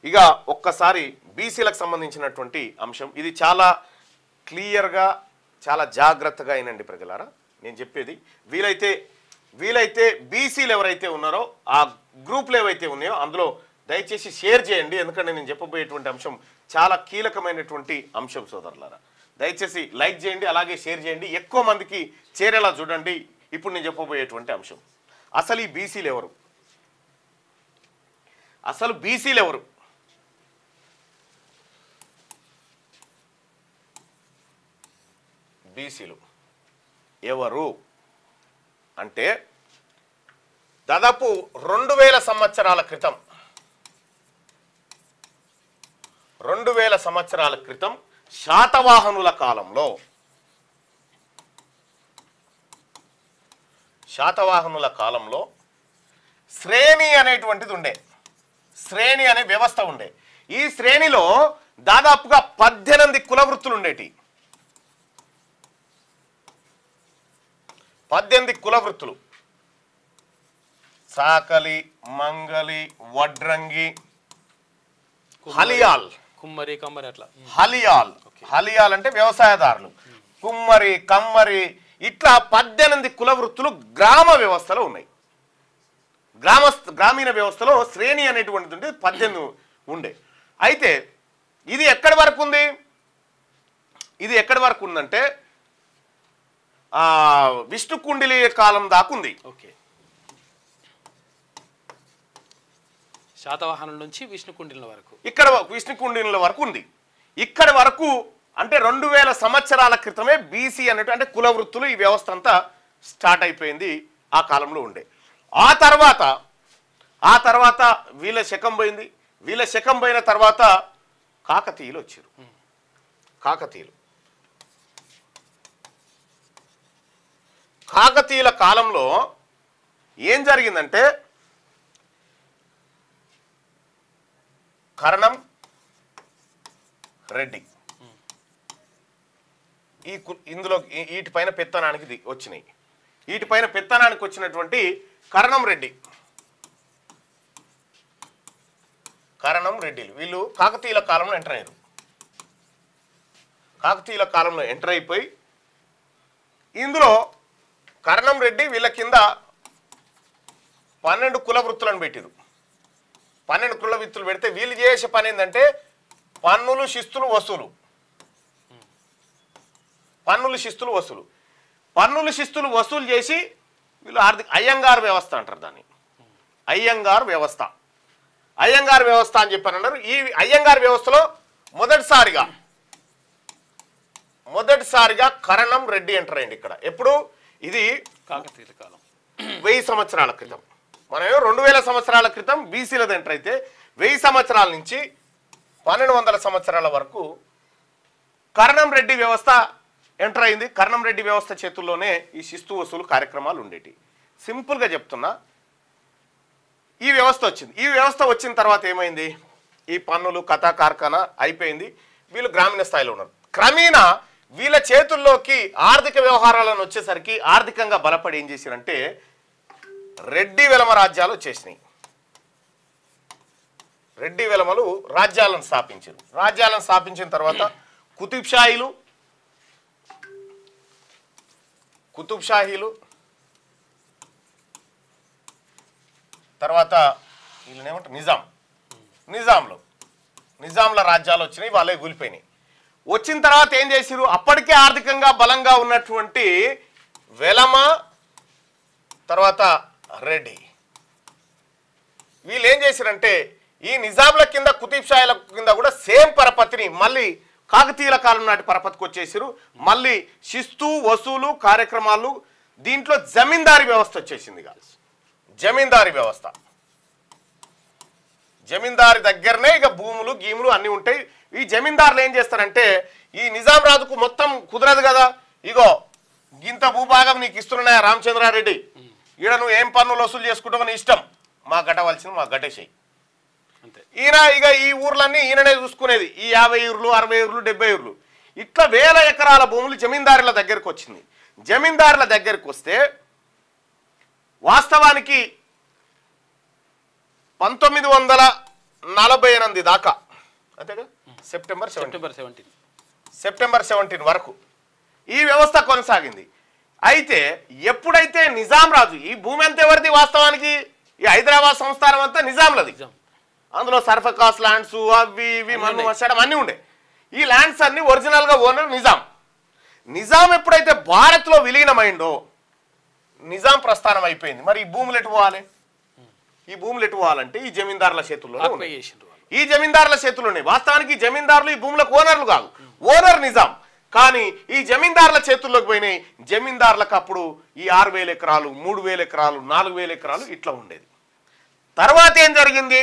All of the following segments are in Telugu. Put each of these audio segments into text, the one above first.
ఇక ఒక్కసారి బీసీలకు సంబంధించినటువంటి అంశం ఇది చాలా క్లియర్గా చాలా జాగ్రత్తగా అయినండి ప్రజలారా నేను చెప్పేది వీలైతే వీలైతే బీసీలు ఎవరైతే ఉన్నారో ఆ గ్రూప్లు ఏవైతే ఉన్నాయో అందులో దయచేసి షేర్ చేయండి ఎందుకంటే నేను చెప్పబోయేటువంటి అంశం చాలా కీలకమైనటువంటి అంశం సోదరులారా దయచేసి లైక్ చేయండి అలాగే షేర్ చేయండి ఎక్కువ మందికి చేరేలా చూడండి ఇప్పుడు నేను చెప్పబోయేటువంటి అంశం అసలు ఈ బీసీలు ఎవరు అసలు బీసీలు ఎవరు బీసీలు ఎవరు అంటే దాదాపు రెండు వేల సంవత్సరాల క్రితం రెండు వేల సంవత్సరాల క్రితం శాతవాహనుల కాలంలో శాతవాహనుల కాలంలో శ్రేణి అనేటువంటిది ఉండే శ్రేణి అనే వ్యవస్థ ఉండే ఈ శ్రేణిలో దాదాపుగా పద్దెనిమిది కుల వృత్తులు ఉండేటి పద్దెనిమిది కుల వృత్తులు సాకలి మంగలి వడ్రంగి హలియాల్ కుమ్మరి కమ్మరి అట్లా హలియాల్ హలియాల్ అంటే వ్యవసాయదారులు కుమ్మరి కమ్మరి ఇట్లా పద్దెనిమిది కుల వృత్తులు గ్రామ వ్యవస్థలో ఉన్నాయి గ్రామ గ్రామీణ వ్యవస్థలో శ్రేణి అనేటువంటిది ఉంటే పద్దెనిమిది ఉండే అయితే ఇది ఎక్కడి వరకు ఉంది ఇది ఎక్కడి వరకు ఉందంటే ఆ, విష్ణు కుండిలి కాలం దాకా ఉంది ఓకే శాతవాహనం నుంచి విష్ణుకుండిల వరకు ఇక్కడ విష్ణు కుండినుల వరకు ఉంది ఇక్కడ వరకు అంటే రెండు వేల సంవత్సరాల క్రితమే బీసీ అన్నట్టు అంటే కుల వృత్తులు ఈ వ్యవస్థ అంతా స్టార్ట్ అయిపోయింది ఆ కాలంలో ఉండే ఆ తర్వాత ఆ తర్వాత వీళ్ళ శకం పోయింది వీళ్ళ శకం పోయిన తర్వాత కాకతీయులు వచ్చారు కాకతీయులు కాకతీయుల కాలంలో ఏం జరిగిందంటే కరణం రెడ్డి ఈ కు- ఇందులో ఈ- వీటిపైన పెత్తనానికి ది- వచ్చినాయి వీటిపైన పెత్తనానికి వచ్చినటువంటి కరణం రెడ్డి కరణం రెడ్డిలు వీళ్ళు కాకతీయుల కాలంలో ఎంటర్ అయ్యారు కాకతీయుల కాలంలో ఎంటర్ అయిపోయి ఇందులో కరణం రెడ్డి వీళ్ళ కింద పన్నెండు కుల వృత్తులను పెట్టిరు పన్నెండు కుల వృత్తులు పెడితే వీళ్ళు చేసే పని ఏంటంటే పన్నులు శిస్తులు వసూలు పన్నులు శిస్తులు వసూలు పన్నులు శిస్తులు వసూలు చేసి వీళ్ళు ఆర్థిక అయ్యంగారు వ్యవస్థ అంటారు దాన్ని అయ్యంగారు వ్యవస్థ అయ్యంగారు వ్యవస్థ అని చెప్పని అన్నారు ఈ అయ్యంగారు వ్యవస్థలో మొదటిసారిగా మొదటిసారిగా కరణం రెడ్డి ఎంటర్ అయ్యింది ఇక్కడ ఎప్పుడు ఇది కాకతీయుల కాలం వెయ్యి సంవత్సరాల క్రితం మనం రెండు వేల సంవత్సరాల క్రితం బీసీలది ఎంటర్ అయితే వెయ్యి సంవత్సరాల నుంచి పన్నెండు వందల సంవత్సరాల వరకు కరణం రెడ్డి వ్యవస్థ ఎంటర్ అయింది కరణం రెడ్డి వ్యవస్థ చేతుల్లోనే ఈ శిస్తు వసూలు కార్యక్రమాలు ఉండేటి సింపుల్గా చెప్తున్నా ఈ వ్యవస్థ వచ్చింది ఈ వ్యవస్థ వచ్చిన తర్వాత ఏమైంది ఈ పన్నులు కథా కార్ఖానా అయిపోయింది వీళ్ళు గ్రామీణ స్థాయిలో ఉన్నారు క్రమేణా వీళ్ళ చేతుల్లోకి ఆర్థిక వ్యవహారాలను వచ్చేసరికి ఆర్థికంగా బలపడి ఏం చేశారంటే రెడ్డి వెలమ రాజ్యాలు వచ్చేసినాయి రెడ్డి వెలమలు రాజ్యాలను స్థాపించారు రాజ్యాలను స్థాపించిన తర్వాత కుతుబ్ షాహీలు కుతుబ్ షాహీలు తర్వాత వీళ్ళని ఏమంటారు నిజాం నిజాంలు నిజాంల రాజ్యాలు వచ్చినాయి వాళ్ళే కూలిపోయినాయి వచ్చిన తర్వాత ఏం చేసిరు అప్పటికే ఆర్థికంగా బలంగా ఉన్నటువంటి వెలమ తర్వాత రెడ్డి వీళ్ళు ఏం చేశారంటే ఈ నిజాంల కింద కుతుబ్ షాయిల కింద కూడా సేమ్ పరపతిని మళ్ళీ కాకతీయుల కాలం నాటి పరపతికి వచ్చేసారు మళ్ళీ శిస్తు వసూలు కార్యక్రమాలు దీంట్లో జమీందారీ వ్యవస్థ వచ్చేసింది ఇక జమీందారీ వ్యవస్థ జమీందారి దగ్గరనే ఇక భూములు గీములు అన్నీ ఉంటాయి ఈ జమీందారులు ఏం చేస్తారంటే ఈ నిజాం రాజుకు మొత్తం కుదరదు కదా ఇగో గింత భూభాగం నీకు ఇస్తున్నాయా రామచంద్రారెడ్డి ఈడ నువ్వు ఏం పన్నులు వసూలు చేసుకుంటావు నీ ఇష్టం మా గట్టవలసింది మా గట్టేసేయి అంతే ఈయన ఇక ఈ ఊర్లన్నీ ఈయననే చూసుకునేది ఈ యాభై ఊర్లు అరవై ఊర్లు డెబ్బై ఊర్లు ఇట్లా వేల ఎకరాల భూములు జమీందారుల దగ్గరకు వచ్చింది జమీందారుల దగ్గరకు వస్తే వాస్తవానికి పంతొమ్మిది వందల నలభై ఎనిమిది దాకా అంతేగా September seventeen September seventeen September seventeen వరకు ఈ వ్యవస్థ కొనసాగింది అయితే ఎప్పుడైతే నిజాం రాజు ఈ భూమి అంతా ఎవరిది వాస్తవానికి ఈ హైదరాబాద్ సంస్థానం అంతా నిజాంలది ఎగ్జామ్ అందులో సర్ఫకాస్ ల్యాండ్స్ అవి ఇవి అన్నీ మన్ను ఉన్నాయి. మసడం అన్నీ ఉండే ఈ ల్యాండ్స్ అన్ని ఒరిజినల్ గా ఓనర్ నిజాం నిజాం ఎప్పుడైతే భారత్ లో విలీనమైందో నిజాం ప్రస్థానం అయిపోయింది మరి ఈ భూములు ఎటు పోవాలి ఈ భూములు ఎటు పోవాలంటే ఈ జమీందారుల చేతుల్లో ఆక్యుపై చేసిండ్రు వాళ్ళు ఈ జమీందారుల చేతులు ఉన్నాయి వాస్తవానికి ఈ జమీందారులు ఈ భూములకు ఓనర్లు కాదు ఓనర్ నిజాం కానీ ఈ జమీందారుల చేతుల్లోకి పోయినాయి జమీందారులకు అప్పుడు ఈ ఆరు వేల ఎకరాలు మూడు వేల ఎకరాలు నాలుగు వేల ఎకరాలు ఇట్లా ఉండేది తర్వాత ఏం జరిగింది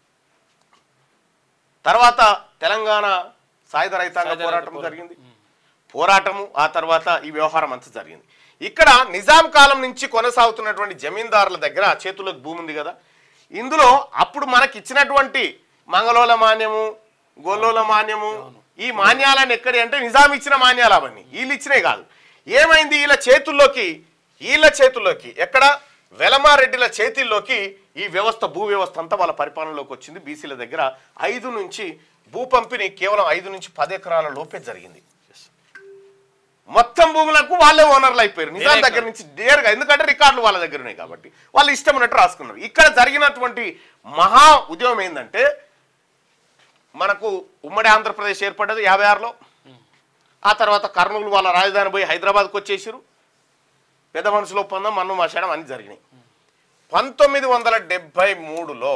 తర్వాత తెలంగాణ సాయుధ రైతాంగ సాయుధ పోరాటం పోరాటం. జరిగింది పోరాటము ఆ తర్వాత ఈ వ్యవహారం అంతా జరిగింది ఇక్కడ నిజాం కాలం నుంచి కొనసాగుతున్నటువంటి జమీందారుల దగ్గర చేతులకు భూమి ఉంది కదా ఇందులో అప్పుడు మనకి ఇచ్చినటువంటి మంగళోల మాన్యము గొల్లోల మాన్యము ఈ మాన్యాలని ఎక్కడి అంటే నిజాం ఇచ్చిన మాన్యాలు అవన్నీ వీళ్ళు ఇచ్చినాయి కాదు ఏమైంది వీళ్ళ చేతుల్లోకి వీళ్ళ చేతుల్లోకి ఎక్కడ వెలమారెడ్డిల చేతిల్లోకి ఈ వ్యవస్థ భూ వ్యవస్థ అంతా వాళ్ళ పరిపాలనలోకి వచ్చింది బీసీల దగ్గర ఐదు నుంచి భూ పంపిణీ కేవలం ఐదు నుంచి పది ఎకరాల లోపే జరిగింది మొత్తం భూములకు వాళ్ళే ఓనర్లు అయిపోయారు నిజాం నేనే దగ్గర నుంచి నేరుగా ఎందుకంటే రికార్డులు వాళ్ళ దగ్గర ఉన్నాయి కాబట్టి వాళ్ళు ఇష్టం ఉన్నట్టు రాసుకున్నారు ఇక్కడ జరిగినటువంటి మహా ఉద్యమం ఏంటంటే మనకు ఉమ్మడి ఆంధ్రప్రదేశ్ ఏర్పడ్డది యాభై ఆరులో ఆ తర్వాత కర్నూలు వాళ్ళ రాజధాని పోయి హైదరాబాద్కి వచ్చేసారు పెద్ద మనుషుల ఒప్పందం మన్ను మాషాడం అన్ని జరిగినాయి పంతొమ్మిది వందల డెబ్బై మూడులో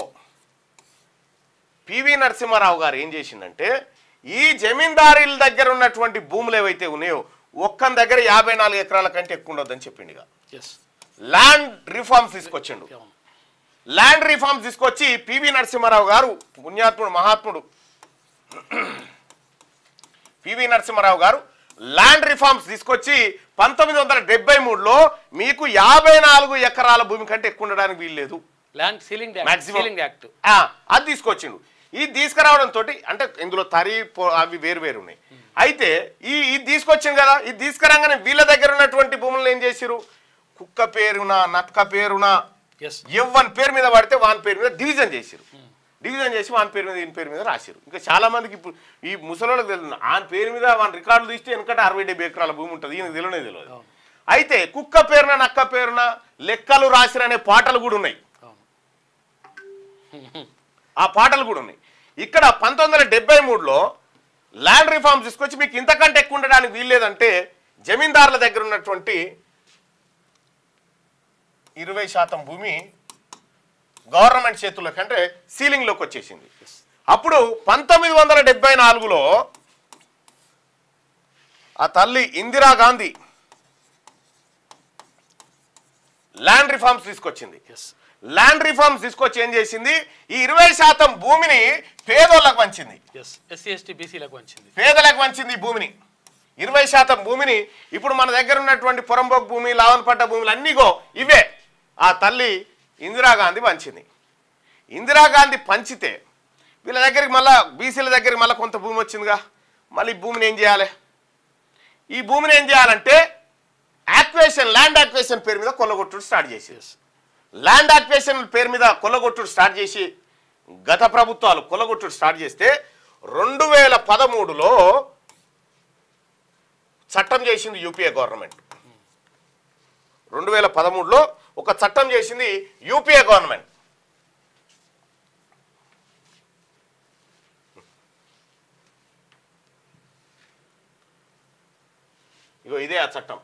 పివి నరసింహారావు గారు ఏం చేసిందంటే ఈ జమీందారీల దగ్గర ఉన్నటువంటి భూములు ఏవైతే ఉన్నాయో ఒక్కని దగ్గర యాభై నాలుగు ఎకరాల కంటే ఎక్కువ ఉండొద్దని చెప్పిండు ఇక ఎస్ ల్యాండ్ రిఫార్మ్స్ తీసుకొచ్చిండు ల్యాండ్ రిఫార్మ్స్ తీసుకొచ్చి పివి నరసింహారావు గారు పుణ్యాత్ముడు మహాత్ముడు పివి నరసింహారావు గారు ల్యాండ్ రిఫార్మ్స్ తీసుకొచ్చి పంతొమ్మిది వందల డెబ్బై మూడులో మీకు యాభై నాలుగు ఎకరాల భూమి కంటే ఎక్కువ ఉండడానికి వీల్లేదు land ceiling Maximum. Ceiling act ఆ, అది తీసుకొచ్చిండు ఇది తీసుకురావడం తోటి అంటే ఇందులో తరి పో- అవి వేరు వేరు ఉన్నాయి అయితే ఈ ఇది తీసుకొచ్చింది కదా ఇది తీసుకురాగానే వీళ్ళ దగ్గర ఉన్నటువంటి భూములను ఏం చేసిరు కుక్క పేరున నక్క పేరున ఎస్ ఎవ్వని పేరు మీద పడితే వాని పేరు మీద డివిజన్ చేసిరు డివిజన్ చేసి వాని పేరు మీద ఈయన పేరు మీద రాసిరు ఇంకా చాలా మందికి ఇప్పుడు ఈ ముసలోళ్ళకి తెలియదు ఆయన పేరు మీద వాని రికార్డులు తీస్తే వెనకట అరవై డెబ్బై ఎకరాల భూమి ఉంటుంది ఈయనకు తెలియనే తెలియదు అవును. అయితే కుక్క పేరున నక్క పేరున లెక్కలు రాసిరనే పాటలు కూడా ఉన్నాయి అవును ఆ పాటలు కూడా ఉన్నాయి ఇక్కడ పంతొమ్మిది వందల డెబ్బై మూడులో ల్యాండ్ రిఫార్మ్స్ తీసుకొచ్చి మీకు ఇంతకంటే ఎక్కువ ఉండడానికి వీల్లేదంటే జమీందారుల దగ్గర ఉన్నటువంటి ఇరవై శాతం భూమి గవర్నమెంట్ చేతుల్లోకి అంటే సీలింగ్లోకి వచ్చేసింది అప్పుడు పంతొమ్మిది వందల డెబ్బై నాలుగులో ఆ తల్లి ఇందిరాగాంధీ ల్యాండ్ రిఫార్మ్స్ తీసుకొచ్చింది ఎస్ ల్యాండ్ రిఫార్మ్స్ తీసుకొచ్చి ఏం చేసింది ఈ ఇరవై శాతం భూమిని పేదోళ్ళకు పంచింది ఎస్ ఎస్సీ ఎస్టీ బీసీలకు వచ్చింది పేదలకు పంచింది ఈ భూమిని ఇరవై శాతం భూమిని ఇప్పుడు మన దగ్గర ఉన్నటువంటి పొరంబోక్ భూమి లావన్పట్ట భూములు అన్నీగో ఇవే ఆ తల్లి ఇందిరాగాంధీ పంచింది ఇందిరాగాంధీ పంచితే వీళ్ళ దగ్గరికి మళ్ళా బీసీల దగ్గరికి మళ్ళీ కొంత భూమి వచ్చిందిగా మళ్ళీ ఈ భూమిని ఏం చేయాలి ఈ భూమిని ఏం చేయాలంటే యాక్వేషన్ ల్యాండ్ యాక్వేషన్ పేరు మీద కొల్లగొట్టుడు స్టార్ట్ చేసేది ఎస్ ల్యాండ్ యాక్వేషన్ పేరు మీద కొల్లగొట్టుడు స్టార్ట్ చేసి గత ప్రభుత్వాలు కొల్లగొట్టుడు స్టార్ట్ చేస్తే రెండు వేల పదమూడులో చట్టం చేసింది యూపీఏ గవర్నమెంట్ రెండు వేల పదమూడులో ఒక చట్టం చేసింది యూపీఏ గవర్నమెంట్ ఇగో ఇదే ఆ చట్టం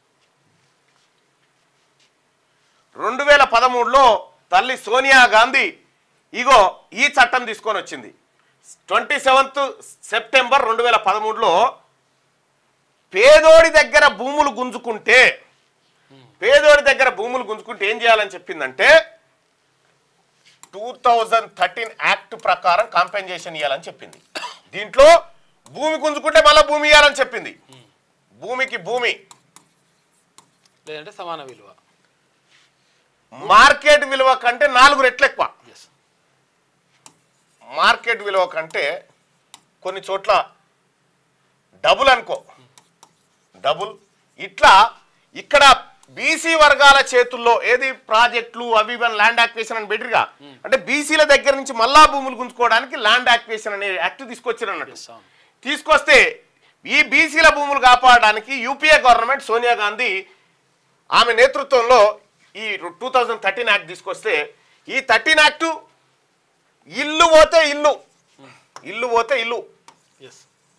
రెండు వేల పదమూడులో తల్లి సోనియా గాంధీ ఇగో ఈ చట్టం తీసుకొని వచ్చింది ట్వంటీ సెవెంత్ సెప్టెంబర్ రెండు వేల పదమూడులో పేదోడి దగ్గర భూములు గుంజుకుంటే పేదోడి దగ్గర భూములు గుంజుకుంటే ఏం చేయాలని చెప్పిందంటే టూ థౌజండ్ థర్టీన్ యాక్ట్ ప్రకారం కాంపెన్సేషన్ ఇవ్వాలని చెప్పింది దీంట్లో భూమి గుంజుకుంటే మళ్ళీ భూమి ఇవ్వాలని చెప్పింది భూమికి భూమి లేదంటే సమాన విలువ మార్కెట్ విలువ కంటే నాలుగు రెట్లు ఎక్కువ ఎస్ మార్కెట్ విలువ కంటే కొన్ని చోట్ల డబుల్ అనుకో డబుల్ ఇట్లా ఇక్కడ బీసీ వర్గాల చేతుల్లో ఏది ప్రాజెక్టులు అవి ఇవన్నీ ల్యాండ్ యాక్వేషన్ అని బెటర్గా అంటే బీసీల దగ్గర నుంచి మళ్ళా భూములు గుంజుకోవడానికి ల్యాండ్ యాక్వేషన్ అనే యాక్ట్ తీసుకొచ్చారు అన్నట్టు Yes, అవును. తీసుకొస్తే ఈ బీసీల భూములు కాపాడడానికి యూపీఏ గవర్నమెంట్ సోనియా గాంధీ ఆమె నేతృత్వంలో ఈ టూ థౌజండ్ థర్టీన్ యాక్ట్ తీసుకొస్తే ఈ థర్టీన్ యాక్ట్ ఇల్లు పోతే ఇల్లు ఇల్లు పోతే ఇల్లు ఎస్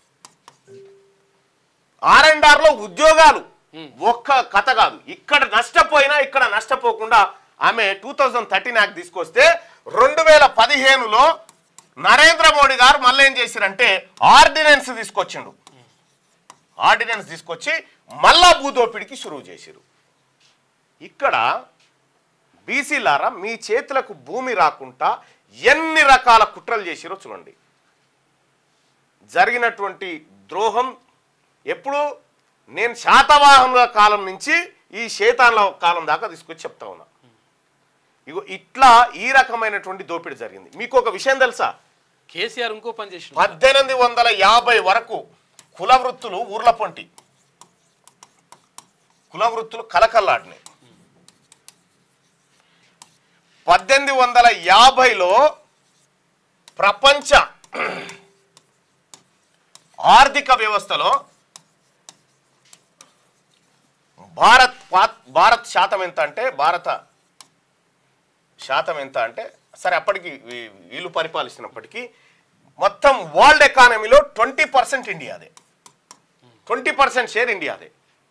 ఆర్ అండ్ ఆర్ లో ఉద్యోగాలు ఒక్క కథ కాదు ఇక్కడ నష్టపోయినా ఇక్కడ నష్టపోకుండా ఆమె టూ థౌజండ్ థర్టీన్ యాక్ట్ తీసుకొస్తే రెండు వేల పదిహేనులో నరేంద్ర మోడీ గారు మళ్ళీ ఏం చేశారంటే ఆర్డినెన్స్ తీసుకొచ్చిండు ఆర్డినెన్స్ తీసుకొచ్చి మళ్ళా భూదోపిడికి షురువు చేసిరు ఇక్కడ బీసీలారా మీ చేతులకు భూమి రాకుండా ఎన్ని రకాల కుట్రలు చేసిరో చూడండి జరిగినటువంటి ద్రోహం ఎప్పుడు నేను శాతవాహనుల కాలం నుంచి ఈ శేతాన్ల కాలం దాకా తీసుకొచ్చి చెప్తా ఉన్నా ఇగో ఇట్లా ఈ రకమైనటువంటి దోపిడీ జరిగింది మీకు ఒక విషయం తెలుసా కేసీఆర్ ఇంకో పని చేసిండు పద్దెనిమిది వందల యాభై వరకు కుల వృత్తులు ఊర్ల పొంటి కుల వృత్తులు కలకల్లాడినాయి పద్దెనిమిది వందల యాభైలో ప్రపంచ ఆర్థిక వ్యవస్థలో భారత్ పా- భారత్ శాతం ఎంత అంటే భారత శాతం ఎంత అంటే సరే అప్పటికి వీ- వీళ్ళు పరిపాలిస్తున్నప్పటికీ మొత్తం వరల్డ్ ఎకానమీలో ట్వంటీ పర్సెంట్ ఇండియాదే ట్వంటీ పర్సెంట్ షేర్ ఇండియాదే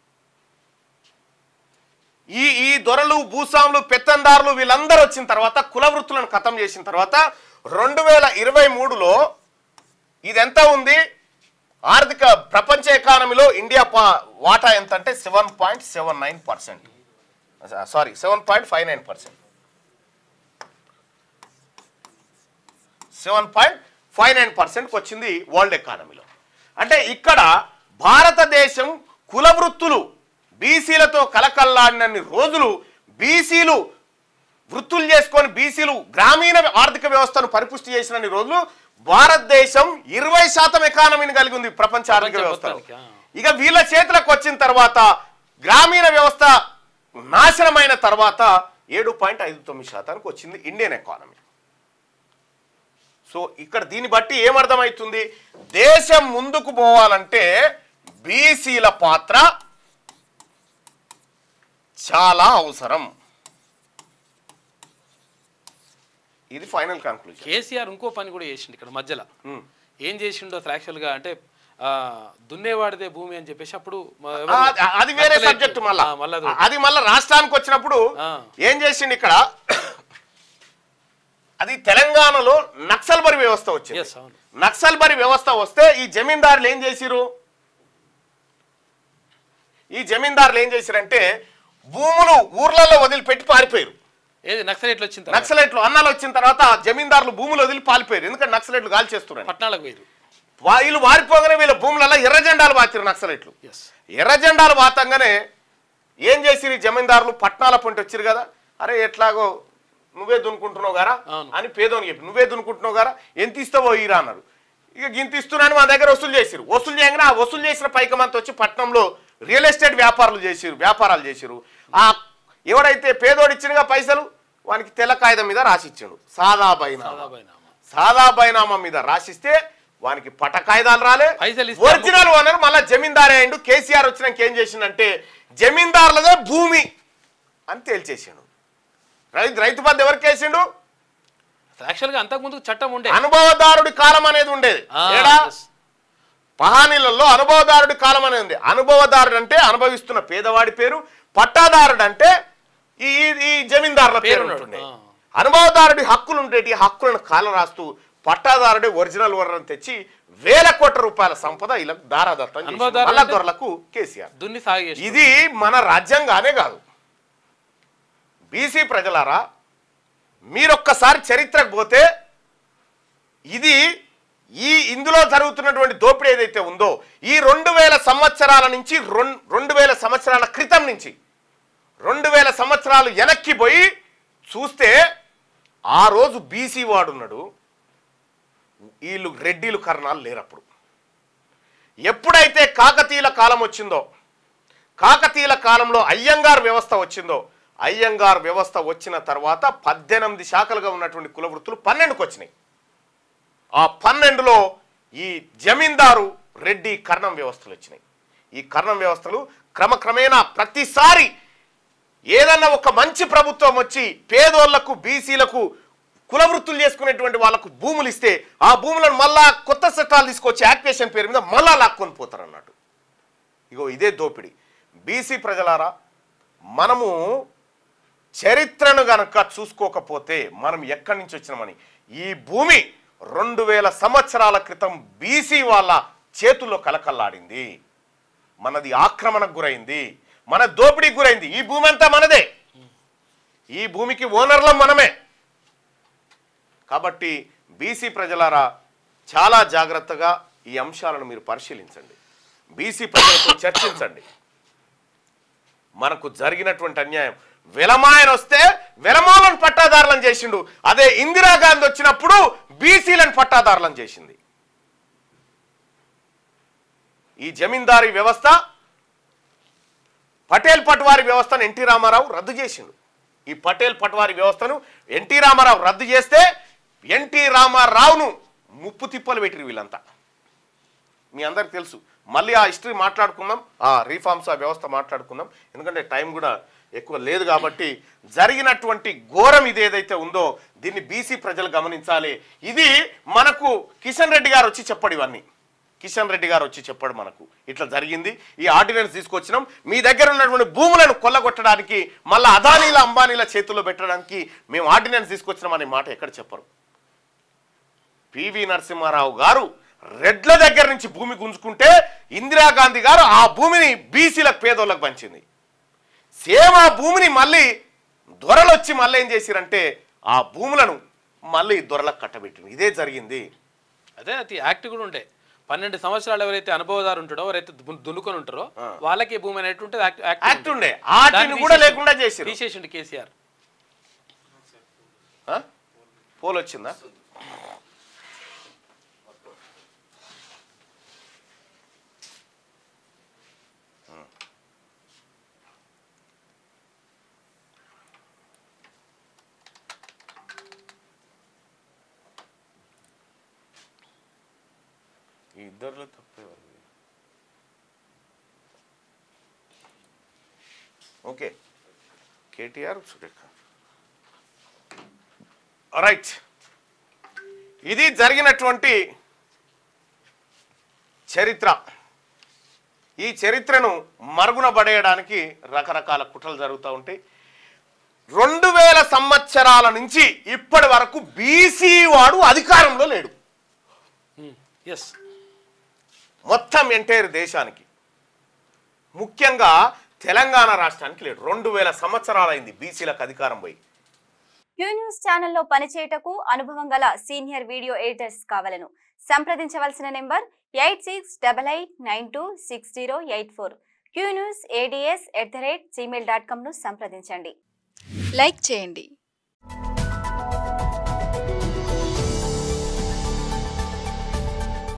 ఈ ఈ దొరలు భూస్వాములు పెత్తందారులు వీళ్ళందరూ వచ్చిన తర్వాత కుల వృత్తులను ఖతం చేసిన తర్వాత రెండు వేల ఇరవై మూడులో ఇది ఎంత ఉంది ఆర్థిక ప్రపంచ ఎకానమీలో ఇండియా పా వాటా ఎంత అంటే seven point seven nine percent sorry seven point five nine percent seven point five nine పర్సెంట్కి వచ్చింది వరల్డ్ ఎకానమీలో అంటే ఇక్కడ భారతదేశం కుల వృత్తులు బీసీలతో కలకల్లాడినన్ని రోజులు బీసీలు వృత్తులు చేసుకొని బీసీలు గ్రామీణ ఆర్థిక వ్యవస్థను పరిపుష్టి చేసినన్ని రోజులు భారతదేశం ఇరవై శాతం ఎకానమీని కలిగి ఉంది ప్రపంచ ఆర్థిక ప్రపంచ వ్యవస్థలో మొత్తానికి, ఆ. ఇక వీళ్ళ చేతులకు వచ్చిన తర్వాత గ్రామీణ వ్యవస్థ నాశనమైన తర్వాత ఏడు పాయింట్ ఐదు తొమ్మిది శాతానికి వచ్చింది ఇండియన్ ఎకానమీ సో ఇక్కడ దీన్ని బట్టి ఏమర్థమవుతుంది దేశం ముందుకు పోవాలంటే బీసీల పాత్ర చాలా అవసరం ఇది ఫైనల్ కన్క్లూజన్ కేసీఆర్ ఇంకో పని కూడా చేసిండు ఇక్కడ మధ్యలో ఏం చేసిండో అసలు యాక్చువల్గా అంటే ఆ, దున్నేవాడిదే భూమి అని చెప్పేసి అప్పుడు మ- ఎవరు? అది వేరే నక్సలైట్లు. సబ్జెక్ట్ మళ్ళా ఆ, మళ్ళా అది అది మళ్ళా రాష్ట్రానికి వచ్చినప్పుడు ఆ. ఏం చేసిండు ఇక్కడ అది తెలంగాణలో నక్సల్బరి వ్యవస్థ వచ్చింది Yes, అవును. నక్సల్బరి వ్యవస్థ వస్తే ఈ జమీందారులు ఏం చేసిరు ఈ జమీందారులు ఏం చేసిరంటే భూములు ఊర్లలో వదిలిపెట్టి పారిపోయారు ఏది నక్సలైట్లు వచ్చిన తర్వాత నక్సలైట్లు అన్నాలు వచ్చిన తర్వాత జమీందారులు భూములు వదిలి పారిపోయారు ఎందుకంటే నక్సలైట్లు గాలి చేస్తున్నారు పట్టణాలకు పోయారు వీళ్ళు వారిపోగానే వీళ్ళ భూములలో ఎర్ర జెండాలు వాచారు నక్సలైట్లు ఎస్ ఎర్ర జెండాలు వాతంగానే ఏం చేసిరు ఈ జమీందారులు పట్నాల పొంటి వచ్చిరు కదా అరే ఎట్లాగో నువ్వే దున్నుకుంటున్నావు గారా అవును. అని పేదోని చెప్పి నువ్వే దున్నుకుంటున్నావు గారా ఎంత ఇస్తావో ఈరా అన్నారు ఇక గింత ఇస్తున్నాను మా దగ్గర వసూలు చేసిరు వసూలు చేయగానే ఆ వసూలు చేసిన పైకమంతా వచ్చి పట్నంలో రియల్ ఎస్టేట్ వ్యాపారాలు చేసిరు వ్యాపారాలు చేసిరు ఆ ఎవడైతే పేదోడు ఇచ్చినగా పైసలు వానికి తెల్ల కాగితం మీద రాసిచ్చాడు సాదా బైనా దాదాపు సాదా బైనామా మీద రాసిస్తే వానికి పట కాయిదాలు రాలే పైసలు ఇస్తే ఒరిజినల్ ఓనర్ మళ్ళా జమీందారే అయిండు కేసీఆర్ వచ్చినాక ఏం చేసిండంటే జమీందారులదే భూమి అని తేల్చేసిండు రైతు రైతు బంధు ఎవరికి వేసిండు యాక్చువల్గా అంతకుముందు చట్టం ఉండే అనుభవదారుడి కాలం అనేది ఉండేది ఆ, ఏడా yes. పహానీలలో అనుభవదారుడి కాలం అనేది ఉంది అనుభవదారుడు అంటే అనుభవిస్తున్న పేదవాడి పేరు పట్టాదారుడు అంటే ఈ ఈ- ఈ జమీందారుల పేరు పేరున్నాడు. ఉంటుండే ఆ. అనుభవదారుడి హక్కులు ఉండేటి హక్కులను కాల రాస్తూ పట్టాదారుడే ఒరిజినల్ వరని తెచ్చి వేల కోట్ల రూపాయల సంపద ఇలా దారాదత్తం చేసిండు. అనుభవదారుడు మళ్ళా అంటే? దొరలకు కేసీఆర్ దున్ని సాగు చేసి ఇది మన రాజ్యాంగానే కాదు బీసీ ప్రజలారా మీరొక్కసారి చరిత్రకు పోతే ఇది ఈ ఇందులో జరుగుతున్నటువంటి దోపిడీ ఏదైతే ఉందో ఈ రెండు వేల సంవత్సరాల నుంచి రెండు రెండు వేల సంవత్సరాల క్రితం నుంచి రెండు వేల సంవత్సరాలు వెనక్కి పోయి చూస్తే ఆ రోజు బీసీ వాడున్నాడు వీళ్ళు రెడ్డిలు కర్ణాలు లేరప్పుడు ఎప్పుడైతే కాకతీయుల కాలం వచ్చిందో కాకతీయుల కాలంలో అయ్యంగార్ వ్యవస్థ వచ్చిందో అయ్యంగార్ వ్యవస్థ వచ్చిన తర్వాత పద్దెనిమిది శాఖలుగా ఉన్నటువంటి కుల వృత్తులు పన్నెండుకు వచ్చినాయి ఆ పన్నెండులో ఈ జమీందారు రెడ్డి కర్ణం వ్యవస్థలు వచ్చినాయి ఈ కర్ణం వ్యవస్థలు క్రమక్రమేణా ప్రతిసారి ఏదన్నా ఒక మంచి ప్రభుత్వం వచ్చి పేదోళ్లకు బీసీలకు కుల వృత్తులు చేసుకునేటువంటి వాళ్ళకు భూములు ఇస్తే ఆ భూములను మళ్ళా కొత్త చట్టాలు తీసుకొచ్చి యాక్వేషన్ పేరు మీద మళ్ళా లాక్కొని పోతారు అన్నట్టు ఇగో ఇదే దోపిడి బీసీ ప్రజలారా మనము చరిత్రను గనక చూసుకోకపోతే మనం ఎక్కడి నుంచి వచ్చినామని ఈ భూమి రెండు వేల సంవత్సరాల క్రితం బీసీ వాళ్ళ చేతుల్లో కలకల్లాడింది మనది ఆక్రమణకు గురైంది మన దోపిడీకి గురైంది ఈ భూమి అంతా మనదే ఈ భూమికి ఓనర్లం మనమే కాబట్టి బీసీ ప్రజలారా చాలా జాగ్రత్తగా ఈ అంశాలను మీరు పరిశీలించండి బీసీ ప్రజలతో చర్చించండి మనకు జరిగినటువంటి అన్యాయం వెలమాయన వస్తే వెలమాలను పట్టాదారులను చేసిండు అదే ఇందిరాగాంధీ వచ్చినప్పుడు బీసీలను పట్టాదారులను చేసింది ఈ జమీందారీ వ్యవస్థ పటేల్ పట్వారి వ్యవస్థను ఎన్టీ రామారావు రద్దు చేసిండు ఈ పటేల్ పట్వారి వ్యవస్థను ఎన్టీ రామారావు రద్దు చేస్తే ఎన్టీ రామారావును ముప్పు తిప్పలు పెట్టిరు వీళ్ళంతా మీ అందరికి తెలుసు మళ్ళీ ఆ హిస్టరీ మాట్లాడుకుందాం ఆ రీఫార్మ్స్ ఆ వ్యవస్థ మాట్లాడుకుందాం ఎందుకంటే టైం కూడా ఎక్కువ లేదు కాబట్టి జరిగినటువంటి ఘోరం ఇది ఏదైతే ఉందో దీన్ని బీసీ ప్రజలు గమనించాలి ఇది మనకు కిషన్ రెడ్డి గారు వచ్చి చెప్పడు ఇవన్నీ కిషన్ రెడ్డి గారు వచ్చి చెప్పాడు మనకు ఇట్లా జరిగింది ఈ ఆర్డినెన్స్ తీసుకొచ్చినాం మీ దగ్గర ఉన్నటువంటి భూములను కొల్లగొట్టడానికి మళ్ళీ అదానీల అంబానీల చేతుల్లో పెట్టడానికి మేము ఆర్డినెన్స్ తీసుకొచ్చినాం అనే మాట ఎక్కడ చెప్పరు పివి నరసింహారావు గారు రెడ్ల దగ్గర నుంచి భూమి గుంజుకుంటే ఇందిరాగాంధీ గారు ఆ భూమిని బీసీలకు పేదోళ్ళకు పంచింది సేమ్ ఆ భూమిని మళ్ళీ దొరలు వచ్చి మళ్ళీ ఏం చేసిరంటే ఆ భూములను మళ్ళీ దొరలకు కట్టబెట్టింది ఇదే జరిగింది అదే అది యాక్ట్ కూడా ఉండే పన్నెండు సంవత్సరాలు ఎవరైతే అనుభవదారు ఉంటారో ఎవరైతే దు- దున్నుకొని ఉంటారో ఆ. వాళ్ళకి భూమి అనేటువంటి ఉంటుంది యాక్ట్ యాక్ట్ యాక్ట్ ఉంది. ఉండే ఆటిని దాన్ని కూడా తీసేసిండు. లేకుండా చేసిరు తీసేసిండు కేసీఆర్ ఆ? పోల్ వచ్చిందా ఈ ఇద్దరిలో తప్పే ఉంది. ఓకే కేటీఆర్ సురేఖ రైట్ ఇది జరిగినటువంటి చరిత్ర ఈ చరిత్రను మరుగున పడేయడానికి రకరకాల కుట్రలు జరుగుతూ ఉంటాయి రెండు వేల సంవత్సరాల నుంచి ఇప్పటి వరకు బీసీ వాడు అధికారంలో లేడు ఎస్ మొత్తం ఎంటైర్ దేశానికి ముఖ్యంగా తెలంగాణ రాష్ట్రానికి లేడు రెండు వేల సంవత్సరాలైంది బీసీలకు అధికారం పోయి క్యూ న్యూస్ ఛానల్లో పనిచేయటకు అనుభవం గల సీనియర్ వీడియో ఎడిటర్స్ కావాలను సంప్రదించవలసిన number eight six double eight nine two six zero eight four Q news ads at the rate Gmail dot కామ్ను సంప్రదించండి లైక్ చేయండి